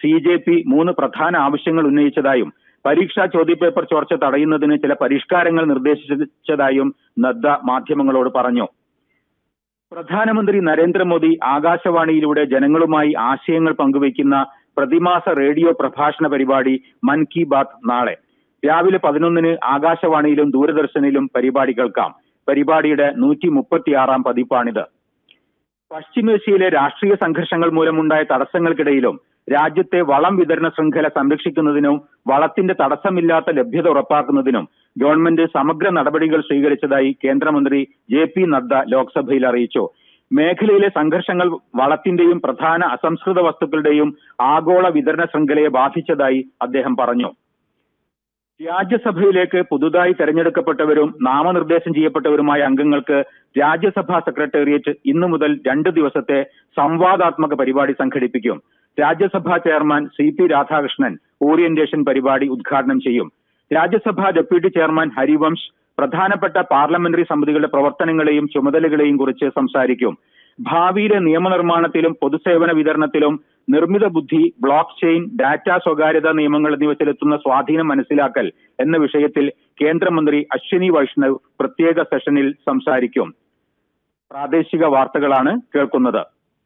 C J P മൂന്ന് പ്രധാന ആവശ്യങ്ങൾ ഉന്നയിച്ചതായും പരീക്ഷാ ചോദ്യപേപ്പർ ചോർച്ച തടയുന്നതിന് ചില പരിഷ്കാരങ്ങൾ നിർദ്ദേശിച്ചതായും നദ്ദ മാധ്യമങ്ങളോട് പറഞ്ഞു പ്രധാനമന്ത്രി നരേന്ദ്രമോദി ആകാശവാണിയിലൂടെ ജനങ്ങളുമായി ആശയങ്ങൾ പങ്കുവയ്ക്കുന്ന പ്രതിമാസ റേഡിയോ പ്രഭാഷണ പരിപാടി മൻ കി ബാത് നാളെ രാവിലെ പതിനൊന്നിന് ആകാശവാണിയിലും ദൂരദർശനിലും പരിപാടി കേൾക്കാം പരിപാടിയുടെ നൂറ്റി മുപ്പത്തിയാറാം പതിപ്പാണിത് പശ്ചിമേഷ്യയിലെ രാഷ്ട്രീയ സംഘർഷങ്ങൾ മൂലമുണ്ടായ തടസ്സങ്ങൾക്കിടയിലും രാജ്യത്തെ വളം വിതരണ ശൃംഖല സംരക്ഷിക്കുന്നതിനും വളത്തിന്റെ തടസ്സമില്ലാത്ത ലഭ്യത ഉറപ്പാക്കുന്നതിനും ഗവൺമെന്റ് സമഗ്ര നടപടികൾ സ്വീകരിച്ചതായി കേന്ദ്രമന്ത്രി ജെ പി നദ്ദ ലോക്സഭയിൽ അറിയിച്ചു മേഖലയിലെ സംഘർഷങ്ങൾ വളത്തിന്റെയും പ്രധാന അസംസ്കൃത വസ്തുക്കളുടെയും ആഗോള വിതരണ ശൃംഖലയെ ബാധിച്ചതായി അദ്ദേഹം പറഞ്ഞു രാജ്യസഭയിലേക്ക് പുതുതായി തെരഞ്ഞെടുക്കപ്പെട്ടവരും നാമനിർദ്ദേശം ചെയ്യപ്പെട്ടവരുമായ അംഗങ്ങൾക്ക് രാജ്യസഭാ സെക്രട്ടേറിയറ്റ് ഇന്നു മുതൽ രണ്ട് ദിവസത്തെ സംവാദാത്മക പരിപാടി സംഘടിപ്പിക്കും Rajya Sabha chairman C P Radhakrishnan orientation പരിപാടി ഉദ്ഘാടനം ചെയ്യും രാജ്യസഭാ ഡെപ്യൂട്ടി ചെയർമാൻ ഹരിവംശ് പ്രധാനപ്പെട്ട പാർലമെന്ററി സമിതികളുടെ പ്രവർത്തനങ്ങളെയും ചുമതലകളെയും കുറിച്ച് സംസാരിക്കും ഭാവിയിലെ നിയമനിർമ്മാണത്തിലും പൊതുസേവന വിതരണത്തിലും നിർമ്മിത ബുദ്ധി ബ്ലോക്ക് ചെയിൻ ഡാറ്റ സ്വകാര്യത നിയമങ്ങൾ എന്നിവ ചെലുത്തുന്ന സ്വാധീനം മനസ്സിലാക്കൽ എന്ന വിഷയത്തിൽ കേന്ദ്രമന്ത്രി അശ്വിനി വൈഷ്ണവ് പ്രത്യേക സെഷനിൽ സംസാരിക്കും പ്രാദേശിക വാർത്തകളാണ് കേൾക്കുന്നത്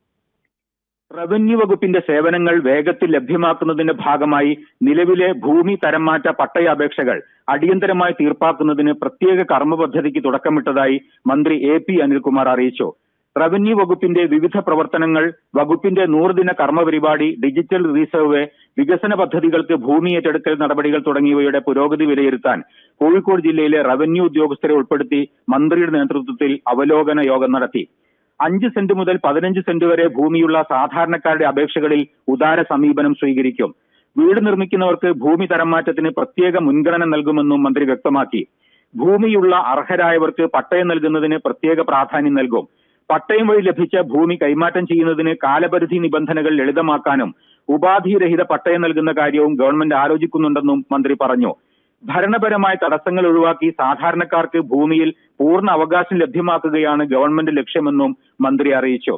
റവന്യൂ വകുപ്പിന്റെ സേവനങ്ങൾ വേഗത്തിൽ ലഭ്യമാക്കുന്നതിന്റെ ഭാഗമായി നിലവിലെ ഭൂമി തരംമാറ്റ പട്ടയ അപേക്ഷകൾ അടിയന്തരമായി തീർപ്പാക്കുന്നതിന് പ്രത്യേക കർമ്മ പദ്ധതിക്ക് തുടക്കമിട്ടതായി മന്ത്രി എ പി അനിൽകുമാർ അറിയിച്ചു റവന്യൂ വകുപ്പിന്റെ വിവിധ പ്രവർത്തനങ്ങൾ വകുപ്പിന്റെ നൂറുദിന കർമ്മ പരിപാടി ഡിജിറ്റൽ റീസർവേ വികസന പദ്ധതികൾക്ക് ഭൂമി ഏറ്റെടുക്കൽ നടപടികൾ തുടങ്ങിയവയുടെ പുരോഗതി വിലയിരുത്താൻ കോഴിക്കോട് ജില്ലയിലെ റവന്യൂ ഉദ്യോഗസ്ഥരെ ഉൾപ്പെടുത്തി മന്ത്രിയുടെ നേതൃത്വത്തിൽ അവലോകന യോഗം നടത്തി അഞ്ച് സെന്റ് മുതൽ പതിനഞ്ച് സെന്റ് വരെ ഭൂമിയുള്ള സാധാരണക്കാരുടെ അപേക്ഷകളിൽ ഉദാര സമീപനം സ്വീകരിക്കും വീട് നിർമ്മിക്കുന്നവർക്ക് ഭൂമി തരംമാറ്റത്തിന് പ്രത്യേക മുൻഗണന നൽകുമെന്നും മന്ത്രി വ്യക്തമാക്കി ഭൂമിയുള്ള അർഹരായവർക്ക് പട്ടയം നൽകുന്നതിന് പ്രത്യേക പ്രാധാന്യം നൽകും പട്ടയം വഴി ലഭിച്ച ഭൂമി കൈമാറ്റം ചെയ്യുന്നതിന് കാലപരിധി നിബന്ധനകൾ ലളിതമാക്കാനും ഉപാധിരഹിത പട്ടയം നൽകുന്ന കാര്യവും ഗവൺമെന്റ് ആലോചിക്കുന്നുണ്ടെന്നും മന്ത്രി പറഞ്ഞു ഭരണപരമായ തടസ്സങ്ങൾ ഒഴിവാക്കി സാധാരണക്കാർക്ക് ഭൂമിയിൽ പൂർണ്ണ അവകാശം ലഭ്യമാക്കുകയാണ് ഗവൺമെന്റ് ലക്ഷ്യമെന്നും മന്ത്രി അറിയിച്ചു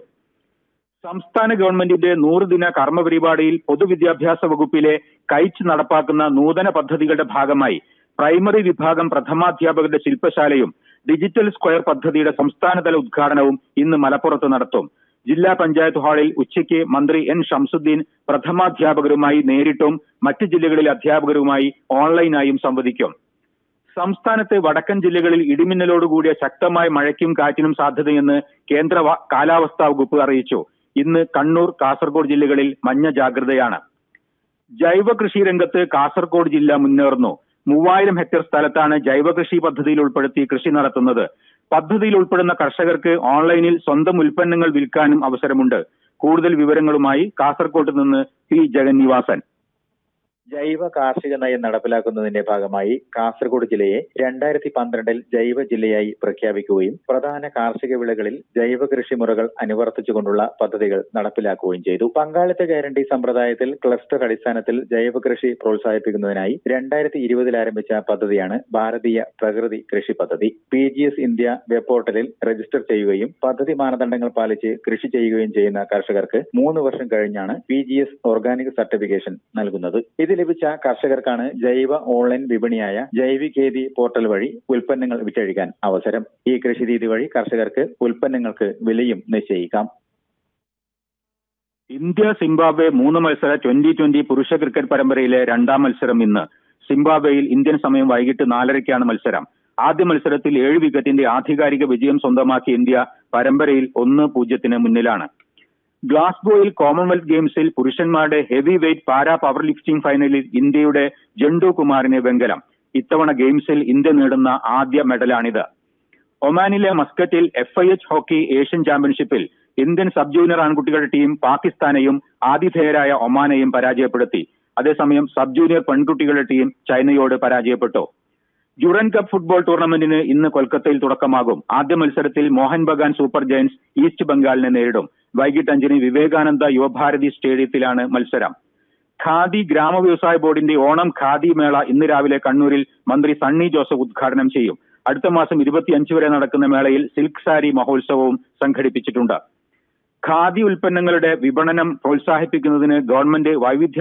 സംസ്ഥാന ഗവൺമെന്റിന്റെ നൂറുദിന കർമ്മ പരിപാടിയിൽ പൊതുവിദ്യാഭ്യാസ വകുപ്പിലെ കൈച്ച് നടപ്പാക്കുന്ന നൂതന പദ്ധതികളുടെ ഭാഗമായി പ്രൈമറി വിഭാഗം പ്രഥമാധ്യാപകരുടെ ശില്പശാലയും ഡിജിറ്റൽ സ്ക്വയർ പദ്ധതിയുടെ സംസ്ഥാനതല ഉദ്ഘാടനവും ഇന്ന് മലപ്പുറത്ത് നടത്തും ജില്ലാ പഞ്ചായത്ത് ഹാളിൽ ഉച്ചയ്ക്ക് മന്ത്രി എൻ ഷംസുദ്ദീൻ പ്രഥമാധ്യാപകരുമായി നേരിട്ടും മറ്റ് ജില്ലകളിലെ അധ്യാപകരുമായി ഓൺലൈനായും സംവദിക്കും സംസ്ഥാനത്തെ വടക്കൻ ജില്ലകളിൽ ഇടിമിന്നലോടുകൂടിയ ശക്തമായ മഴയ്ക്കും കാറ്റിനും സാധ്യതയെന്ന് കേന്ദ്ര വ- കാലാവസ്ഥാ വകുപ്പ് അറിയിച്ചു ഇന്ന് കണ്ണൂർ കാസർഗോഡ് ജില്ലകളിൽ മഞ്ഞ ജാഗ്രതയാണ് ജൈവ കൃഷി രംഗത്ത് കാസർഗോഡ് ജില്ല മുന്നേറുന്നു മൂവായിരം ഹെക്ടർ സ്ഥലത്താണ് ജൈവ കൃഷി പദ്ധതിയിൽ ഉൾപ്പെടുത്തി കൃഷി നടത്തുന്നത് പദ്ധതിയിൽ ഉൾപ്പെടുന്ന കർഷകർക്ക് ഓൺലൈനിൽ സ്വന്തം ഉൽപ്പന്നങ്ങൾ വിൽക്കാനും അവസരമുണ്ട് കൂടുതൽ വിവരങ്ങളുമായി കാസർഗോഡ് നിന്ന് പി ജഗന്നിവാസൻ ജൈവ കാർഷിക നയം നടപ്പിലാക്കുന്നതിന്റെ ഭാഗമായി കാസർഗോഡ് ജില്ലയെ രണ്ടായിരത്തി പന്ത്രണ്ടിൽ ജൈവ ജില്ലയായി പ്രഖ്യാപിക്കുകയും പ്രധാന കാർഷിക വിളകളിൽ ജൈവ കൃഷി മുറകൾ അനുവർത്തിച്ചുകൊണ്ടുള്ള പദ്ധതികൾ നടപ്പിലാക്കുകയും ചെയ്തു പങ്കാളിത്ത ഗ്യാരണ്ടി സമ്പ്രദായത്തിൽ ക്ലസ്റ്റർ അടിസ്ഥാനത്തിൽ ജൈവ കൃഷി പ്രോത്സാഹിപ്പിക്കുന്നതിനായി രണ്ടായിരത്തി ഇരുപതിൽ ആരംഭിച്ച പദ്ധതിയാണ് ഭാരതീയ പ്രകൃതി കൃഷി പദ്ധതി P G S India web പോർട്ടലിൽ രജിസ്റ്റർ ചെയ്യുകയും പദ്ധതി മാനദണ്ഡങ്ങൾ പാലിച്ച് കൃഷി ചെയ്യുകയും ചെയ്യുന്ന കർഷകർക്ക് മൂന്ന് വർഷം കഴിഞ്ഞാണ് P G S organic certification നൽകുന്നത് ഇത് ലഭിച്ച കർഷകർക്കാണ് ജൈവ ഓൺലൈൻ വിപണിയായ ജൈവികേതി പോർട്ടൽ വഴി ഉൽപ്പന്നങ്ങൾ വിറ്റഴിക്കാൻ അവസരം ഈ കൃഷി രീതി വഴി കർഷകർക്ക് ഉൽപ്പന്നങ്ങൾക്ക് വിലയും നിശ്ചയിക്കാം ഇന്ത്യ സിംബാബ്വെ മൂന്ന് മത്സര ട്വന്റി ട്വന്റി പുരുഷ ക്രിക്കറ്റ് പരമ്പരയിലെ രണ്ടാം മത്സരം ഇന്ന് സിംബാബ്വെയിൽ ഇന്ത്യൻ സമയം വൈകിട്ട് നാലരയ്ക്കാണ് മത്സരം ആദ്യ മത്സരത്തിൽ ഏഴ് വിക്കറ്റിന്റെ ആധികാരിക വിജയം സ്വന്തമാക്കിയ ഇന്ത്യ പരമ്പരയിൽ ഒന്ന് പൂജ്യത്തിന് മുന്നിലാണ് ഗ്ലാസ്ഗോയിൽ കോമൺവെൽത്ത് ഗെയിംസിൽ പുരുഷന്മാരുടെ heavyweight para powerlifting ഫൈനലിൽ ഇന്ത്യയുടെ ജണ്ടു കുമാറിന് വെങ്കലം ഇത്തവണ ഗെയിംസിൽ ഇന്ത്യ നേടുന്ന ആദ്യ മെഡലാണിത് ഒമാനിലെ മസ്കറ്റിൽ F I H hockey Asian ചാമ്പ്യൻഷിപ്പിൽ ഇന്ത്യൻ സബ് ജൂനിയർ ആൺകുട്ടികളുടെ ടീം പാകിസ്ഥാനെയും ആതിഥേയരായ ഒമാനെയും പരാജയപ്പെടുത്തി അതേസമയം സബ് ജൂനിയർ പെൺകുട്ടികളുടെ ടീം ചൈനയോട് പരാജയപ്പെട്ടു ഡ്യൂറൻ കപ്പ് ഫുട്ബോൾ ടൂർണമെന്റിന് ഇന്ന് കൊൽക്കത്തയിൽ തുടക്കമാകും ആദ്യ മത്സരത്തിൽ Mohun Bagan Super Giants East ബംഗാളിനെ നേരിടും വൈകിട്ട് അഞ്ചിന് വിവേകാനന്ദ യുവഭാരതി സ്റ്റേഡിയത്തിലാണ് മത്സരം ഖാദി ഗ്രാമ വ്യവസായ ബോർഡിന്റെ ഓണം ഖാദി മേള ഇന്ന് രാവിലെ കണ്ണൂരിൽ മന്ത്രി സണ്ണി ജോസഫ് ഉദ്ഘാടനം ചെയ്യും അടുത്ത മാസം ഇരുപത്തിയഞ്ച് വരെ നടക്കുന്ന മേളയിൽ സിൽക്ക് സാരി മഹോത്സവവും സംഘടിപ്പിച്ചിട്ടുണ്ട് ഖാദി ഉൽപ്പന്നങ്ങളുടെ വിപണനം പ്രോത്സാഹിപ്പിക്കുന്നതിന് ഗവൺമെന്റ് വൈവിധ്യ